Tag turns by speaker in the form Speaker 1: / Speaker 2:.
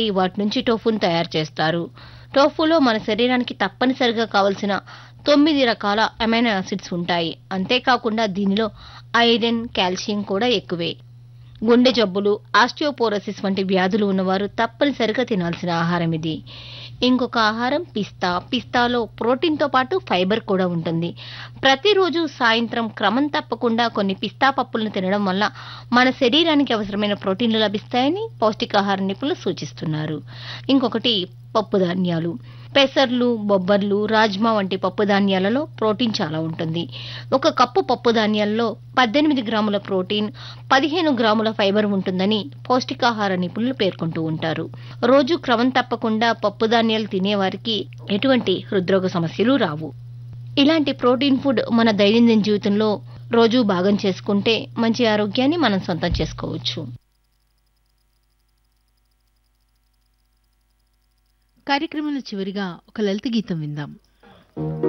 Speaker 1: ఎండబెట్టి వాటి నుంచి టోఫును తయారు చేస్తారు టోఫులో మన శరీరానికి తప్పనిసరిగా కావలసిన తొమ్మిది రకాల అమైనో యాసిడ్స్ ఉంటాయి అంతేకాకుండా దీనిలో ఐరన్ కాల్షియం కూడా ఎక్కువే గుండె జబ్బులు ఆస్టియోపోరోసిస్ వంటి వ్యాధులు ఉన్నవారు తప్పనిసరిగా తినాల్సిన ఆహారం ఇది ఇంకొక ఆహారం పిస్తా పిస్తాలో ప్రోటీన్తో పాటు ఫైబర్ కూడా ఉంటుంది ప్రతిరోజు సాయంత్రం క్రమం తప్పకుండా కొన్ని పిస్తా పప్పులను తినడం వల్ల మన శరీరానికి అవసరమైన ప్రోటీన్లు లభిస్తాయని పౌష్టికాహార నిపుణులు సూచిస్తున్నారు ఇంకొకటి పప్పు ధాన్యాలు పెసర్లు బొబ్బర్లు రాజ్మా వంటి పప్పు ధాన్యాలలో ప్రోటీన్ చాలా ఉంటుంది ఒక కప్పు పప్పు ధాన్యాల్లో పద్దెనిమిది గ్రాముల ప్రోటీన్ పదిహేను గ్రాముల ఫైబర్ ఉంటుందని పౌష్టికాహార నిపుణులు పేర్కొంటూ ఉంటారు రోజు క్రమం తప్పకుండా పప్పు ధాన్యాలు తినేవారికి ఎటువంటి హృద్రోగ సమస్యలు రావు ఇలాంటి ప్రోటీన్ ఫుడ్ మన దైనందిన జీవితంలో రోజు భాగం చేసుకుంటే మంచి ఆరోగ్యాన్ని మనం సొంతం చేసుకోవచ్చు
Speaker 2: కార్యక్రమంలో చివరిగా ఒక లలిత గీతం విందాం